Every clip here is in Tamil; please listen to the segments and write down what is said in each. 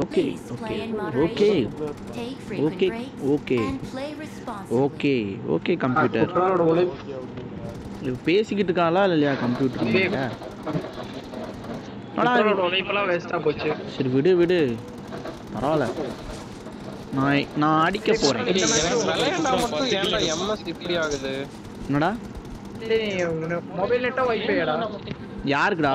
Okay Please okay play in okay moderation. Take frequent Okay, breaks. okay. And play responsibly. Okay okay computer குற்றாலோட உழைப்பு இது பேசிக்கிட்டு இருக்காளா இல்லையா கம்ப்யூட்டர் ஆனா குற்றாலோட உழைப்பெல்லாம் வேஸ்டா போச்சு சரி விடு விடு பரவாயில்ல நான் நான் அடிக்க போறேன் விளையாண்டா மட்டும் ஏன்டா எம்எஸ் இப்படி ஆகுது என்னடா மொபைல் நெட்டா வைஃபைடா யாருக்குடா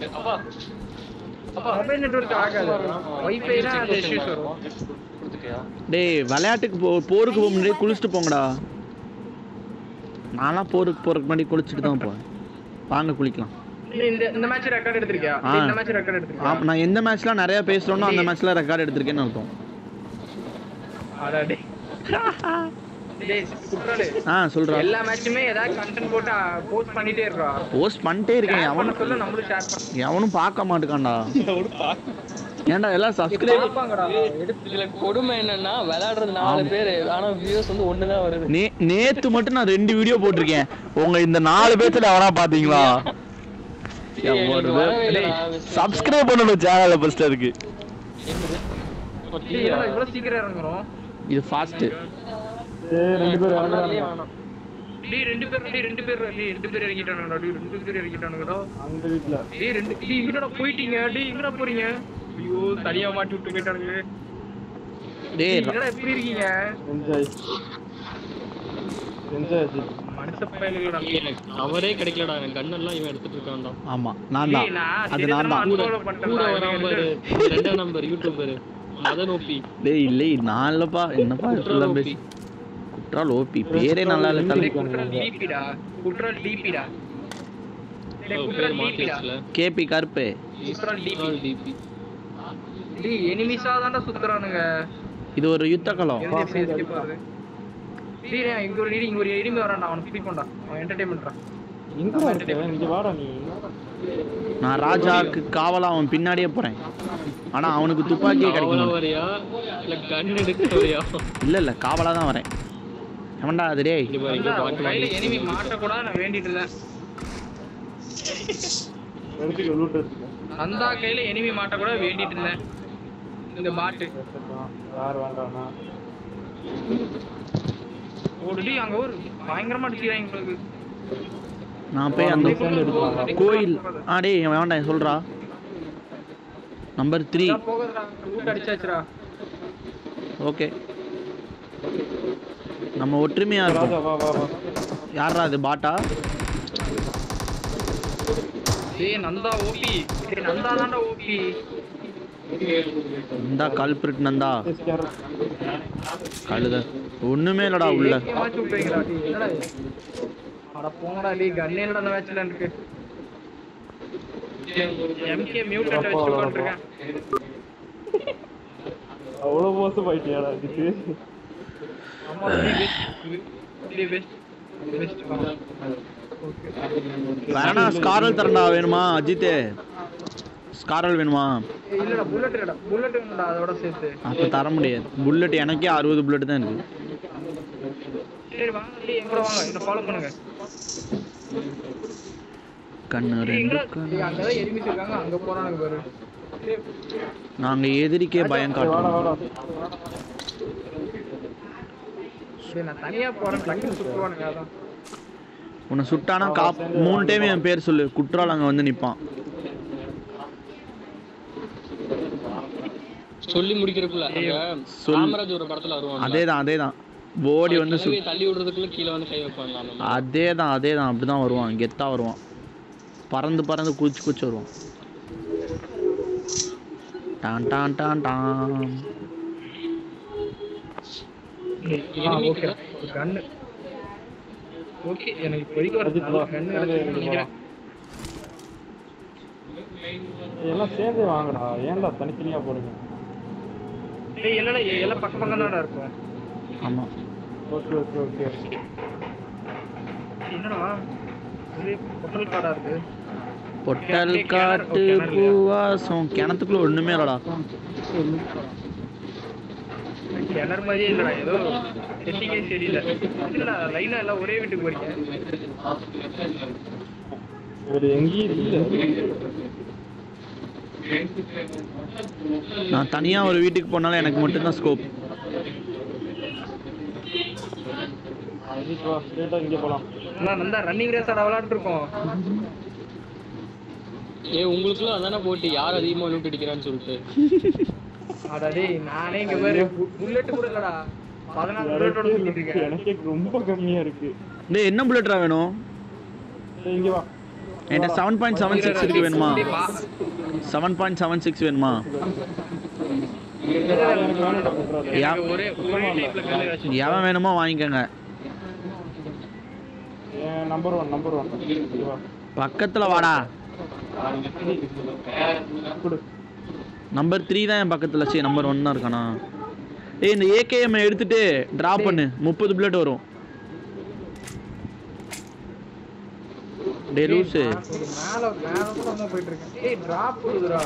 மொபைல் நெட்வொர்க் ஆகாது வைஃபைனா அந்த இஷ்யூஸ் வரும் டேய் விளையாட்டுக்கு போ போருக்கு போக முன்னாடியே குளிச்சுட்டு போங்கடா நான்லாம் போருக்கு போறதுக்கு முன்னாடி குளிச்சுட்டு தான் போவேன் வாங்க குளிக்கலாம் நீ இந்த இந்த மேட்ச் ரெக்கார்ட் எடுத்திருக்கியா ஆ. நீ இந்த மேட்ச் ரெக்கார்ட் எடுத்திருக்கியா ஆமா, நான் எந்த மேட்ச்லாம் நிறைய பேசுறேனோ அந்த மேட்ச்ல ரெக்கார்ட் எடுத்திருக்கேன்னு அர்த்தம் அடா டேய் டேய் குற்றாலு ஆ சொல்றா எல்லா மேட்சுமே ஏதாவது கண்டென்ட் போட்டு போஸ்ட் பண்ணிட்டே இருக்கா போஸ்ட் பண்ணிட்டே இருக்கேன் அவன எவனும் சொல்ல நம்மளும் ஷேர் பண்ண எவனும் பார்க்க மாட்டேக்கான்டா ஏன்டா எல்லாம் சப்ஸ்கிரைப் பாப்பாங்கடா எடுத்து இதுல கொடுமை என்னன்னா விளையாடுறது நாலு பேரு ஆனா வியூஸ் வந்து ஒண்ணுதான் வருது நே நேத்து மட்டும் நான் ரெண்டு வீடியோ போட்டிருக்கேன் உங்க இந்த நாலு பேத்துல எவனா பாத்தீங்களா எனக்கு வரவே இல்லடா. சப்ஸ்கிரைப் பண்ணணும் சேனல்ல ஃபர்ஸ்ட் அதுக்கு டேய், என்னடா இவ்வளவு சீக்கிரம் இறங்குறோம் இது ஃபாஸ்ட் ரெண்டு பேர் டேய் ரெண்டு பேர் டேய் ரெண்டு பேர் டேய் ரெண்டு பேர் இறங்கிட்டானுங்கடா டேய் ரெண்டு பேர் இறங்கிட்டானுங்கடா அந்த வீட்ல டேய் ரெண்டு டேய் எங்கடா போயிட்டீங்க டேய் எங்கடா போறீங்க ஐயோ தனியா மாட்டி விட்டு போயிட்டானுங்க டேய் டேய், என்னடா எப்படி இருக்கீங்க என்ஜாய் என்ஜாய் அஜித் மனுஷ பயலுகளடா அவரே கிடைக்கலடா எனக்கு கண்ணெல்லாம் இவன் எடுத்துட்டு இருக்கான்டா ஆமா நான் டேய் தான் நான் அது நான் தான் unfollow கூட பண்ணிட்டேன்டா. வராம பாரு ரெண்டாம் நம்பர் யூடியூபர் மதன் ஓபி டேய் இல்லை நான் இல்லப்பா என்னப்பா இப்படிலாம் பேசி குற்றால் ஓபி பேரே நல்லா இல்ல தலை டேய், குற்றால் டிபிடா குற்றால் டிபிடா டேய் பேர் குற்றால் மாத்தி டிபிடா வச்சுல கேபி கருப்பு குற்றால் டிபி டிபி டேய் எனிமிஸா தான்டா சுத்துறானுங்க இது ஒரு யுத்த களம் எந்த எப்படி escape ஆகுது? டேய் டேய், இங்க ஒரு இடி இங்க ஒரு எனிமி வரான்டா அவனை பிடிக் பண்ணடா அவன் என்டர்டெயின்மெண்ட்ரா எங்க இருக்க இங்க வாடா நீ நான் ராஜாக்கு காவலா அவன் பின்னாடியே போறேன் ஆனா அவனுக்கு துப்பாக்கியே கிடைக்க அவ்வளவு மாட்டேங்குது. வரியா இல்ல கன் எடுக்க வரியா இல்ல இல்ல காவலா தான் வரேன் எவன்டா அது டேய் இங்க பாரு இங்க பாட்டு கையில வாங்கி எனிமி மாட்ட கூட நான் வேண்டிட்டு இருந்தேன் எடுத்துக்க லூட் எடுத்துக்க அந்த கையில எனிமி மாட்ட கூட வேண்டிட்டு இருந்தேன் இந்த பாட்டு எடுத்துக்கலாம் யார் வேண்டாம்னா ஓடுடி அங்க ஒரு பயங்கரமா அடிக்கிறாங்க உங்களுக்கு நான் போய் அந்த கோயில் ஆ டேய் வேண்டாம் சொல்றா நம்பர் த்ரீ இதான் போகுதுடா ரூட் அடிச்சாச்சுடா ஓகே நம்ம ஒற்றுமையா ராஜா இருக்கோம் வா வா வா யாரா அது பாட்டா டேய் நந்தா ஓபி டேய் நந்தா தான்டா ஓபி இந்தா கல்பிரிட் நந்தா எஸ்கேர் கழுத ஒண்ணுமே இல்லடா உள்ள மாத்தி விட்டுறீங்களா டேய் என்னடா இது? அட போங்கடா டேய் கண்ணே இல்லடா அந்த மேட்ச்ல இருக்கு எம்கே மியூட்டன்ட் வச்சு உட்கார்ந்திருக்கேன் அவ்வளவு மோசமாயிட்டியாடா இதுக்கு ஆமா டேய் பெஸ்ட் டேய் பெஸ்ட் பெஸ்ட் வேணா ஸ்காரல் தரண்டா வேணுமா அஜித்தே ஸ்காரல் வேணுமா இல்லடா புல்லட் இல்லடா புல்லட் வேணும்டா அதோட சேர்த்து அப்ப தர முடியாது புல்லட் எனக்கே அறுபது புல்லட் தான் இருக்கு சரி வாங்க டேய் எங்க கூட வாங்க என்ன ஃபாலோ பண்ணுங்க கண்ணு டேய் ரெண்டு எங்கடா கண்ணு டேய் அங்கதான் எனிமிஸ் இருக்காங்க அங்க போறானுங்க பாரு டேய், நாங்க எதிரிக்கே பயம் வாடா காட்டுறோம் வாடா டேய் நான் தனியா போறேன் டக்குனு சுத்துவானுங்க அதான் உன்னை சுட்டானா காப் மூணு டைம் என் பேர் சொல்லு குற்றால் அங்க வந்து நிப்பான் சொல்லி முடிக்கிறதுக்குள்ள அங்க சொல். காமராஜ் ஒரு படத்துல வருவான் அதேதான் அதேதான் ஓடி வந்து சு தள்ளி விடுறதுக்குள்ள கீழே வந்து கை வைப்பாங்க அந்த மாதிரி. அதேதான் அதேதான் அப்படிதான் வருவான் கெத்தா வருவான் பறந்து பறந்து குச்சி குச்சி வருவான் டான் டான் டான் டான் ஆ ஓகே கன்னு ஓகே எனக்கு இப்போதைக்கு ஒரு நல்ல கன்னு கிடைச்சிருக்குன்னு நினைக்கிறேன் எல்லாம் சேர்ந்தே வாங்கடா ஏன்டா தனித்தனியா போடுங்க டேய் இல்லடா எல்லாம் பக்கம் பக்கம் தான்டா இருக்கும் ஆமா ஓகே ஓகே ஓகே என்னடா இது பொட்டல் காடா இருக்கு பொட்டல் காட்டு பூவாசம் கிணத்துக்குள்ள ஒண்ணுமே இல்லடா கிணறு மாதிரியே இல்லடா ஏதோ செட்டிங்கே சரியில்லை இல்லடா லைனா எல்லாம் ஒரே வீட்டுக்கு போறீங்க இவர் எங்கேயும் இல்ல நான் தனியாக ஒரு வீட்டுக்கு போனாலும் எனக்கு மட்டும்தான் ஸ்கோப் அஜித் வா ஸ்ட்ரெயிட்டா இங்கே போலாம் அண்ணா நந்தா ரன்னிங் ரேஸ் ஆட விளையாட்டு இருக்கோம் ஏ உங்களுக்குலாம் அதானே போட்டு யார் அதிகமா லூட் அடிக்கிறான்னு சொல்லிட்டு அடா டேய் நானே இங்க பாரு புல்லட் கூட இல்லடா பதினாறு புல்லட்டோட சுத்திட்டு இருக்கேன் எனக்கே ரொம்ப கம்மியா இருக்கு டேய் என்ன புல்லட்ரா வேணும் சரி, இங்க வா என்கிட்ட செவன் பாயிண்ட் செவன் சிக்ஸ் இருக்கு வேணுமா டேய், வா. செவன் பாயிண்ட் செவன் சிக்ஸ் வேணுமா எனக்கு வேணும்டா பெட்ரோல் யா- எனக்கு ஒரே ஒரே டைப்ல கல்லு வச்சு எவன் வேணுமோ வாங்கிக்கோங்க என் நம்பர் ஒன் நம்பர் ஒன் இங்க வா பக்கத்தில் வாடா கொடு நம்பர் த்ரீ தான் என் பக்கத்தில் சரி நம்பர் ஒன் தான் இருக்கானா ஏய் இந்த ஏகேஎம் எடுத்துட்டு ட்ராப் பண்ணு முப்பது புல்லட் வரும் டே லூசு மேல மேல கூட போயிட்டு இருக்கேன் ஏய் டிராப் கொடுதுடா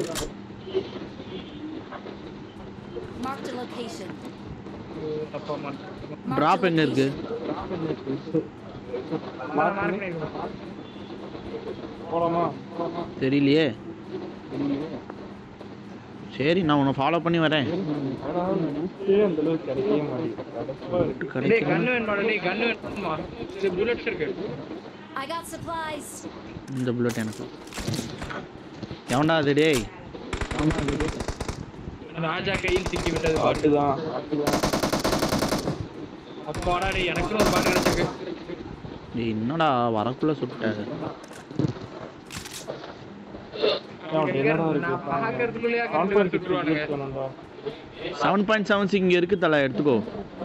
Marked a location. தப்பா மாட்டேன் Marked a ட்ராப் எங்க இருக்கு location. மார்க் பண்ணிருக்கேன் போலாமா தெரியலையே சரி நான் உன்னை ஃபாலோ பண்ணி வரேன் ஆனா லூட்டே அந்த அளவுக்கு கிடைக்கவே மாட்டேங்குது கடுப்பா இருக்கு டேய் கிடைக்கும் கன்னு வேணுமா டேய் கன்னு வேணுமா இது புல்லட்ஸ் இருக்கு I got supplies. இந்த புல்லட் எனக்கு எவன்டா அது டேய் ராஜா கையில் சிக்கி விட்டது பாட்டுதான் பாட்டுதான் அப்பாடா டேய் எனக்கு ஒரு பாட்டு கிடைச்சிருக்கு டேய் என்னடா வரக்குள்ள சுட்ட அவன் என்னடா இருக்கு நான் பாக்குறதுக்குள்ளேயே கண்டு கான்ஃபரன்ஸ் சுட்டுருவானுங்க வேணும்டா செவன் பாயிண்ட் செவன் சிக்ஸ் இங்கே இருக்கு தலை எடுத்துக்கோ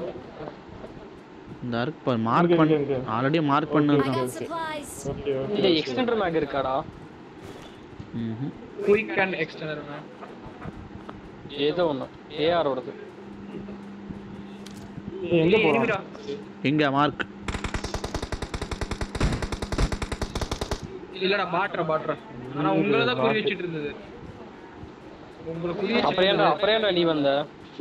இந்த இருக்கு பாரு மார்க் இங்க, பண்ண இங்க, இங்க. ஆல்ரெடி மார்க் I பண்ணிருக்கான் got supplies. ஓகே ஓகே இல்ல எக்ஸ்டெண்டர் மேக் இருக்காடா ம்ஹும். குயிக் அண்ட் எக்ஸ்டர்னல் மேன் ஏதோ ஒண்ணு ஏஆரோடது ஏய், எங்க போறோம் எங்க மார்க் இல்லடா பாட்ற பாட்ற ஆனா உங்களை தான் குறி வச்சிட்டு இருந்தது உங்களை குறி அப்புறம் ஏன்டா வச்சிட்டு அப்புறம் ஏன்டா நீ வந்த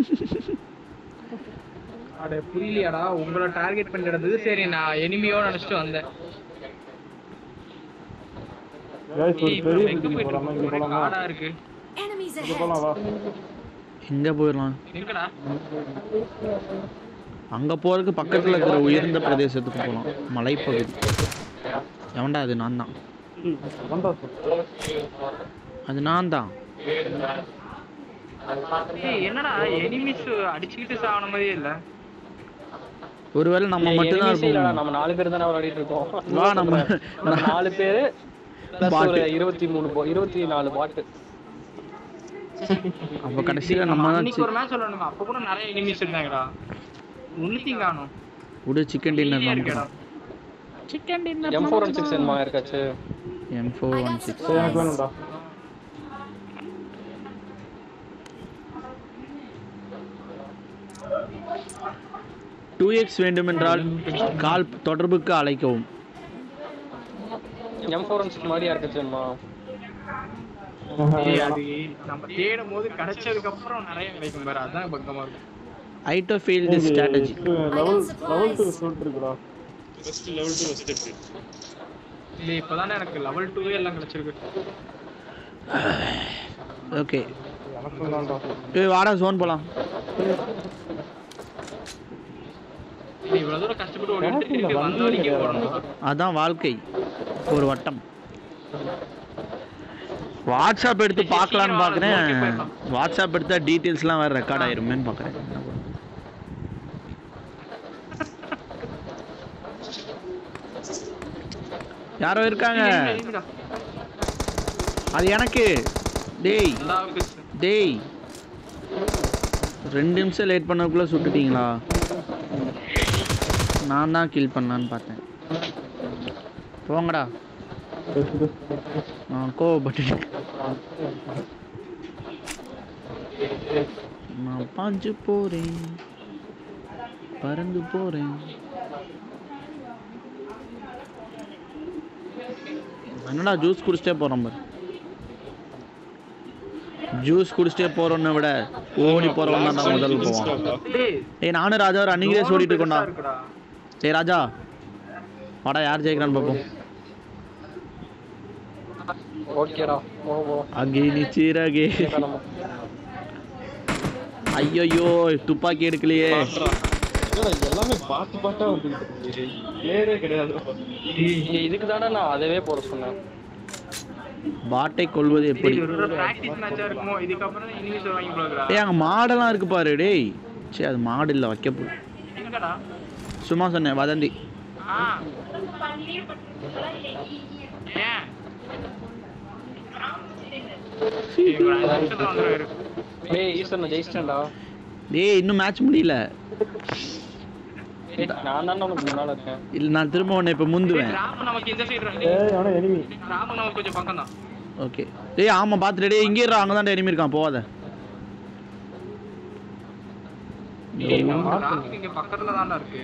அட புரியலையாடா உங்களை டார்கெட் பண்ணி இருந்தது சரி நான் எனிமியோ நினைச்சிட்டு வந்தேன் guys ஒரு ஏய், இப்ப பெரிய நம்ம எங்க பில்டிங் போயிட்டு போலாமா இங்க இருக்கோம்? ஒரே போலாமா காடா இருக்கு Enemies இங்க ahead. போலாம் வா எங்க போயிடலாம் எங்கடா அங்க போறதுக்கு பக்கத்துல இருக்கிற உயர்ந்த பிரதேசத்துக்கு போகலாம் மலைப்பகுதி எவன்டா அது நான் தான் ஏய், வந்தா சார் அது நான் தான் ஏய் என்னடா எனிமிஸ் அடிச்சுக்கிட்டு சாவன மாதிரியே இல்ல ஒருவேளை நம்ம ஏய், மட்டும்தான் enemies இல்லடா, இருப்போம் நம்ம நாலு பேர் தானே விளையாடிட்டு இருக்கோம் வா நம்ம நம்ம நாலு பேரு plus Bot. ஒரு இருபத்தி மூணு bo- இருபத்தி நாலு பாட்டு அப்ப கடைசியில நம்ம தான் அன்னைக்கு ஒரு மேட்ச் சொல்லணுங்க அப்ப கூட நிறைய எனிமிஸ் இருந்தாங்கடா ஒன்னுத்தையும் காணும் விடு சிக்கன் டின்னர் இருக்கடா நம்ம எம் ஃபோர் ஒன் சிக்ஸ் என்னமா இருக்காச்சு M four I one got six சரி எனக்கு supplies. வேணும்டா டூ எக்ஸ் வேண்டுமென்றால் கால் தொடர்புக்கு அழைக்கவும் எம் ஃபோர் ஒன் சிக்ஸ் மாதிரியா இருக்காச்சுமா ஏய், அது நம்ம தேடும் போது கிடைச்சதுக்கு அப்புறம் நிறைய கிடைக்கும் பாரு அதான் பக்கமா இருக்கும் ஐட்டோ field strategy level level two சொல்லிட்டு இருக்குடா இல்ல இப்பதானே எனக்கு லெவல் டூவே எல்லாம் கிடைச்சிருக்கு ஓகே எனக்கும் தான்டா ஏய் வாடா ஜோன் போலாம் நீ இவ்வளவு தூரம் கஷ்டப்பட்டு ஓடிட்டு திருப்பி வந்த வரைக்கும் போடணும் அதான் வாழ்க்கை ஒரு வட்டம் வாட்ஸ்அப் எடுத்து பார்க்கலான்னு பார்க்குறேன் வாட்ஸ்அப் எடுத்தா டீட்டெயில்ஸ்லாம் வேறு ரெக்கார்ட் ஆயிருமேன்னு பார்க்குறேன் யாரோ இருக்காங்க எங்கடா? அது எனக்கு டேய் அல்லாவுக்கு டேய் ரெண்டு நிமிஷம் லேட் பண்ணக்குள்ளே சுட்டுட்டீங்களா நான் தான் கில் பண்ணலான்னு பார்த்தேன் போங்கடா நான் கோவப்பட்டு நான் பாஞ்சு போறேன் பறந்து போறேன் என்னடா ஜூஸ் குடிச்சிட்டே போறோம் பாரு ஜூஸ் குடிச்சிட்டே போறோம்னு விட ஓடி போறவன் தான் முதல்ல போவான் டேய் ஏய் நானும் ராஜா ஒரு அன்னைக்கு ரேஸ் ஓடிட்டு இருக்கோம்டா பெருசா இருக்குடா. ஏய் ராஜா வாடா யார் ஜெயிக்கிறான்னு பார்ப்போம் ஓகேடா ஓ ஓ அகினி சீரகே நம்ம ஐயோ துப்பாக்கி எடுக்கலையே என்னடா, எல்லாமே பாட்டு பாட்டா வந்து பேரே கிடையாது இதுக்கு தானே நான் அதவே போட சொன்னேன் பாட்டை கொள்வது எப்படி பிராக்டிஸ் மேட்சா இருக்குமோ இதுக்கப்புறம் இனிமேல் வாங்கி போடுறா டேய் அங்க மாடெல்லாம் இருக்கு பாரு டேய் சே அது மாடு இல்ல வைக்க போ எங்கடா சும்மா சொன்னேன் வதந்தி ஆ ஏன் ஏய், ஒரு அஞ்சு நிமிஷத்துல வந்துருவாரு. டேய் ஈஸ்வரன் நான் ஜெயிச்சிட்டேன்டா டேய் இன்னும் மேட்ச் முடியல டேய், நான் தானே உனக்கு முன்னால இருக்கேன் இல்ல நான் திரும்ப உன்னை இப்ப முந்துவேன் ராமு நமக்கு இந்த சைடு ஏய் அவன எனிமி ராமு நமக்கு கொஞ்சம் பக்கம் தான் ஓகே டேய் ஆமா பாத்துட்டு டேய் இங்கே இருடா அங்க தான் எனிமி இருக்கான் போவாத ராமு இங்க பக்கத்துல தான்டா இருக்கு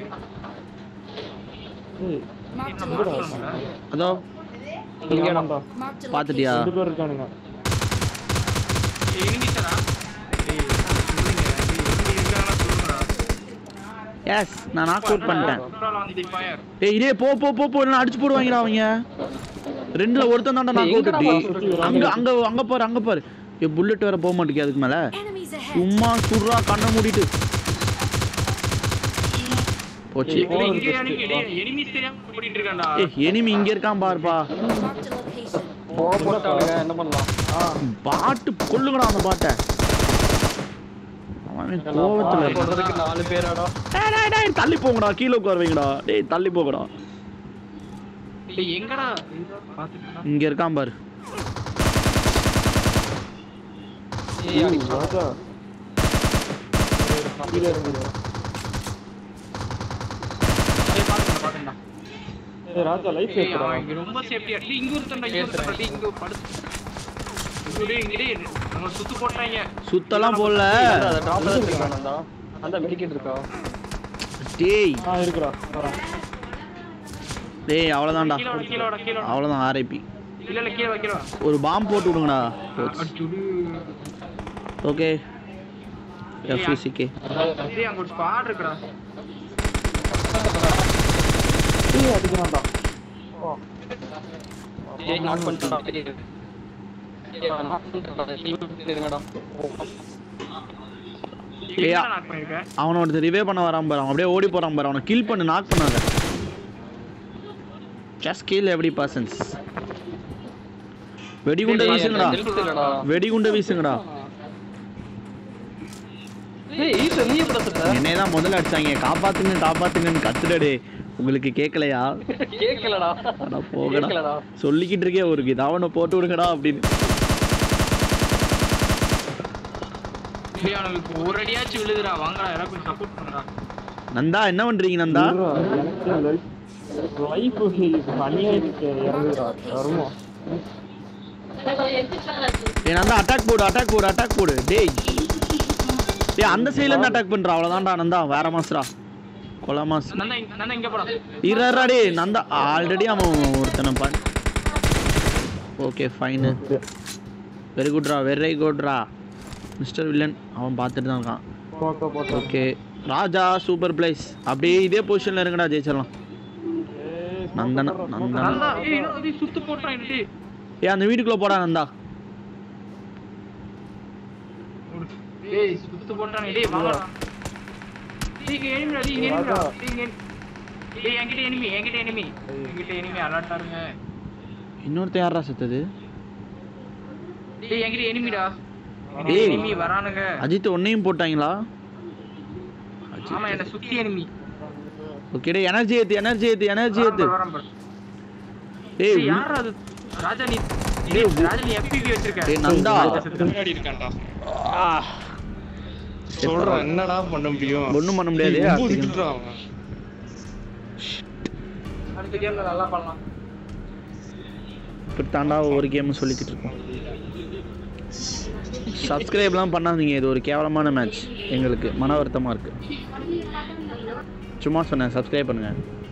ஏய் Marked a நம்ம location. சொல்லுங்க. அதோ இங்கேடா Marked a பாத்துட்டியா location. ரெண்டு பேர் இருக்கானுங்க ஏய், எனிமிஸ்டரா? ஏய், சொல்லுங்க. ஏய், எனிமி இருக்காங்களா சொல்லுங்கடா. எஸ் நான் நாக் அவுட் பண்ணிட்டேன் Control on the fire. டேய் இதே போ போ போ போ இல்லைன்னா அடிச்சு போடுவாங்கடா அவங்க ரெண்டுல ஒருத்தன் தான்டா நாக் அவுட் எங்கடா டி அங்க அங்க அங்க பாரு அங்க பாரு ஏ புல்லட் வேற போக மாட்டேங்குது அதுக்கு மேல Enemies ahead. சும்மா சுடுறா கண்ணை மூடிட்டு போச்சு ஏய், இங்க enemy, டேய், enemies தெரியாம ஓடிட்டு இருக்கான்டா. ஏ எனிமி இங்க இருக்கான் பாருப்பா Marked a location. போக போட்டானுங்க என்ன பண்ணலாம் பாட்டு கொல்லுங்கடா அந்த பாட்டை அவன் கோவத்துல இருக்கான். போடுறதுக்கு நாலு பேராடா டேய், டேய், டேய், தள்ளி போங்கடா கீழே உட்கார வைங்கடா டேய் தள்ளி போங்கடா டேய், எங்கடா பாத்துட்டு இங்க இருக்கான் பாரு ஏய், அடிச்சா. ராஜா கீழே இருந்தது பாத்துடா ஏய் ராஜா லைஃப் ஏய், ஏத்துடா அவன் இங்க ரொம்ப சேஃப்டியா டேய் இங்க ஒருத்தன்டா இங்க ஒருத்தன்டா டேய் இங்க படுத்து இங்க டேய் இங்க டேய் நம்ம சுத்து போட்டாங்க சுத்தலாம் போடல என்னடா, அதை drop ல வச்சிருக்கானா அந்த? அந்த மெடிக்கெட் இருக்கா டேய் ஆ இருக்குடா வரேன் டேய் அவ்வளோதான்டா கீழ வட கீழ வட கீழ வட அவ்வளோதான் ஆர்ஐபி இல்ல இல்ல கீழ வைக்கிறா ஒரு பாம்பு போட்டு விடுங்கடா அடிச்சுடு ஓகே எஃப்யூசிகே டேய் அங்க ஒரு ஸ்குவாட் இருக்குடா ஏய் அடிக்கிறான்டா ஏய், knock பண்ணிட்டேன்டா. ஏய், ஏய், அவன் knock பண்ணிட்டான்டா. நீங்க இருங்கடா. எங்க நாக் பண்ணிருக்க அவனை ஒருத்தர் ரிவே பண்ண வரான் பாரு அவன் அப்படியே ஓடி போறான் பாரு அவனை கில் பண்ணு நாக் பண்ணாத ஜஸ்ட் கில் எவ்ரி பர்சன்ஸ் வெடிகுண்டை வீசுங்கடா health இல்லடா. வெடிகுண்டை வீசுங்கடா ஏய், ஈஸ்வரன், நீ எப்படிடா செத்த? என்னைய தான் முதல்ல அடிச்சாங்க காப்பாத்துங்க காப்பாத்துங்கன்னு கத்துடடே உங்களுக்கு கேட்கலையா கேக்கலடா. அட போகடா கேக்கலடா. சொல்லிக்கிட்டு இருக்கே ஒரு இதாவனை போட்டு விடுங்கடா அப்படின்னு டேய் அவனுக்கு ஒரு அடியாச்சும் விழுதுடா வாங்கடா யாராவது கொஞ்சம் சப்போர்ட் பண்ணுடா நந்தா என்ன பண்றீங்க நந்தா இருடா, எனக்கே லைஃப் லைஃப் அநியாயத்துக்கு இறங்குதுடா வருமோ ஏ நந்தா அட்டாக் போடு அட்டாக் போடு அட்டாக் போடு டேய் டேய் அந்த சைடுல இருந்து அட்டாக் பண்றா அவ்வளவுதான்டா நந்தா வேற மாஸ்ரா கொலை மாஸ் நந்தா இங்க நந்தா இங்க போடா இரா டேய் நந்தா ஆல்ரெடி அவன் ஒருத்தனை பண் ஓகே ஃபைனு வெரி குட்ரா வெரி குட்ரா மிஸ்டர் வில்லன் அவன் பார்த்துட்டு தான் இருக்கான் போக்க போட்ட ஓகே ராஜா சூப்பர் பிளேஸ் அப்படியே இதே பொசிஷன்ல இருங்கடா ஜெயிச்சிடலாம் நந்தனா நந்தனா நந்தா ஏய் இன்னும் அப்படியே சுத்து போட்டுறான் டேய் ஏ அந்த வீட்டுக்குள்ள போடா நந்தா ஏய் சுத்து போட்டானே டேய் வாங்கடா டேய் இங்க எனிமி டேய் இங்க எனிமி டேய் இங்க டேய் என்கிட்ட எனிமி என்கிட்ட எனிமி என்கிட்ட எனிமி அலர்ட்டா இருங்க இன்னொருத்தன் யாரா செத்தது டேய் என்கிட்ட எனிமிடா டேய். எனிமி வரானுங்க அஜித் ஒன்னையும் போட்டாங்களா ஆமா என்ன சுத்தி எனிமி ஓகே டே எனர்ஜி ஏத்து எனர்ஜி ஏத்து எனர்ஜி ஏத்து வரான் பாரு ஏய் டேய் யாரா அது ராஜா நீ டேய் ராஜா நீ FPV வச்சிருக்க டேய் நந்தா முன்னாடி இருக்கான்டா சொல்றேன் என்னடா பண்ண முடியும் ஒண்ணும் பண்ண முடியாது ரொம்ப திட்டுறான் அவன். அடுத்த கேம்ல நல்லா பண்ணலாம் இப்படி தாண்டா ஒவ்வொரு கேமும் சொல்லிக்கிட்டு இருக்கோம் சப்ஸ்கிரைப்லாம் பண்ணாதீங்க இது ஒரு கேவலமான மேட்ச் எங்களுக்கு மன வருத்தமாக இருக்கு சும்மா சொன்னேன் சப்ஸ்கிரைப் பண்ணுங்க